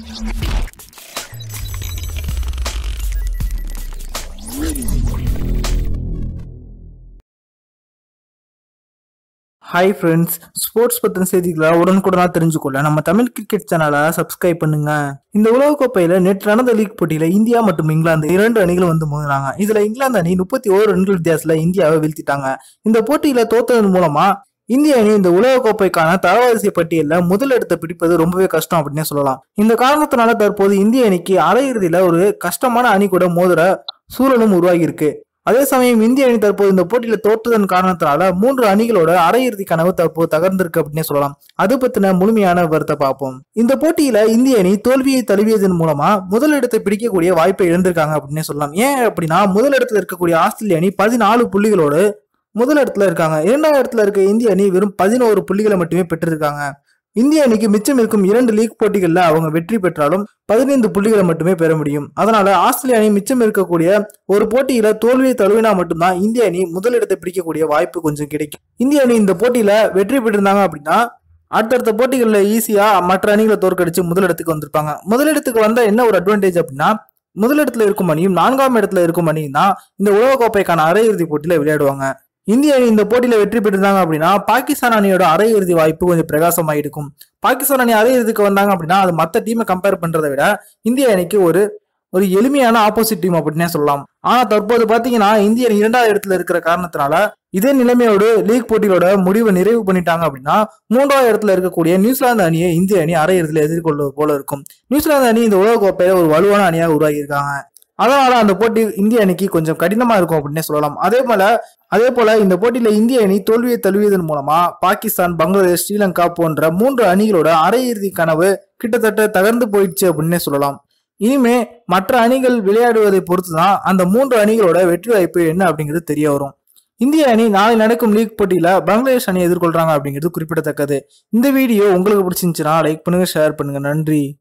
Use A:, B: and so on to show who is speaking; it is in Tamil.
A: ஹாய் ஃப்ரெண்ட்ஸ் ஸ்போர்ட்ஸ் பத்தின செய்திகளை உடனுக்குடனா தெரிஞ்சுக்கொள்ள நம்ம தமிழ் கிரிக்கெட் சேனலை சப்ஸ்கிரைப் பண்ணுங்க இந்த உலகக்கோப்பையில நேற்று நடந்த லீக் போட்டியில இந்தியா மற்றும் இங்கிலாந்து இரண்டு அணிகளும் வந்து மோதினாங்க இதுல இங்கிலாந்து அணி முப்பத்தி ஓரு ரன்கள் வித்தியாசத்துல இந்தியாவை வீழ்த்திட்டாங்க இந்த போட்டியில தோத்ததன் மூலமா இந்திய அணி இந்த உலகக்கோப்பைக்கான தரவரிசை பட்டியல்ல முதலிடத்தை பிடிப்பது ரொம்பவே கஷ்டம் அப்படின்னே சொல்லலாம் இந்த காரணத்தினால தற்போது இந்திய அணிக்கு அரையிறுதியில ஒரு கஷ்டமான அணி கூட மோதுற சூழலும் உருவாகி இருக்கு அதே சமயம் இந்திய அணி தற்போது இந்த போட்டியில தோற்றதன் காரணத்தினால மூன்று அணிகளோட அரையிறுதி கனவு தற்போது தகர்ந்திருக்கு அப்படின்னே சொல்லலாம் அது பத்தின முழுமையான விவரத்தை பார்ப்போம் இந்த போட்டியில இந்திய அணி தோல்வியை தழுவியதன் மூலமா முதலிடத்தை பிடிக்கக்கூடிய வாய்ப்பை இழந்திருக்காங்க அப்படின்னே சொல்லலாம் ஏன் அப்படின்னா முதலிடத்துல இருக்கக்கூடிய ஆஸ்திரேலிய அணி பதினாலு புள்ளிகளோடு முதலிடத்துல இருக்காங்க இரண்டாவது இடத்துல இருக்க இந்திய அணி வெறும் பதினோரு புள்ளிகளை மட்டுமே பெற்றிருக்காங்க இந்திய அணிக்கு மிச்சம் இருக்கும் இரண்டு லீக் போட்டிகள்ல அவங்க வெற்றி பெற்றாலும் பதினைந்து புள்ளிகளை மட்டுமே பெற முடியும் அதனால ஆஸ்திரேலிய அணி மிச்சம் இருக்கக்கூடிய ஒரு போட்டியில தோல்வியை தழுவினா மட்டும்தான் இந்திய அணி முதலிடத்தை பிடிக்கக்கூடிய வாய்ப்பு கொஞ்சம் கிடைக்கும் இந்திய அணி இந்த போட்டியில வெற்றி பெற்றிருந்தாங்க அப்படின்னா அடுத்தடுத்த போட்டிகளில் ஈஸியா மற்ற அணிகளை தோற்கடிச்சு முதலிடத்துக்கு வந்திருப்பாங்க முதலிடத்துக்கு வந்த என்ன ஒரு அட்வான்டேஜ் அப்படின்னா முதலிடத்துல இருக்கும் அணியும் நான்காம் இடத்துல இருக்கும் அணியும் தான் இந்த உலகக்கோப்பைக்கான அரையிறுதி போட்டியில விளையாடுவாங்க இந்திய அணி இந்த போட்டியில வெற்றி பெற்றிருந்தாங்க அப்படின்னா பாகிஸ்தான் அணியோட அரையிறுதி வாய்ப்பு கொஞ்சம் பிரகாசமா இருக்கும் பாகிஸ்தான் அணி அரையிறுதிக்கு வந்தாங்க அப்படின்னா அது மற்ற டீமை கம்பேர் பண்றதை விட இந்திய அணிக்கு ஒரு ஒரு எளிமையான ஆப்போசிட் டீம் அப்படின்னே சொல்லலாம் ஆனா தற்போது பாத்தீங்கன்னா இந்திய அணி இரண்டாவது இடத்துல இருக்கிற காரணத்தினால இதே நிலைமையோடு லீக் போட்டியோட முடிவை நிறைவு பண்ணிட்டாங்க அப்படின்னா மூன்றாவது இடத்துல இருக்கக்கூடிய நியூசிலாந்து அணியை இந்திய அணி அரையிறுதியில் எதிர்கொள்வது போல இருக்கும் நியூசிலாந்து அணி இந்த உலகக்கோப்பையில ஒரு வலுவான அணியாக உருவாகி இருக்காங்க அதனால அந்த போட்டி இந்திய அணிக்கு கொஞ்சம் கடினமா இருக்கும் அப்படின்னே சொல்லலாம் அதே போல அதே போல இந்த போட்டியில இந்திய அணி தோல்வியை தழுவியதன் மூலமா பாகிஸ்தான் பங்களாதேஷ் ஸ்ரீலங்கா போன்ற மூன்று அணிகளோட அரையிறுதி கனவு கிட்டத்தட்ட தகர்ந்து போயிடுச்சு அப்படின்னே சொல்லலாம் இனிமே மற்ற அணிகள் விளையாடுவதை பொறுத்து தான் அந்த மூன்று அணிகளோட வெற்றி வாய்ப்பு என்ன அப்படிங்கிறது தெரிய வரும் இந்திய அணி நாளை நடக்கும் லீக் போட்டியில பங்களாதேஷ் அணி எதிர்கொள்றாங்க அப்படிங்கிறது குறிப்பிடத்தக்கது இந்த வீடியோ உங்களுக்கு பிடிச்சிருந்துச்சுன்னா லைக் பண்ணுங்க ஷேர் பண்ணுங்க நன்றி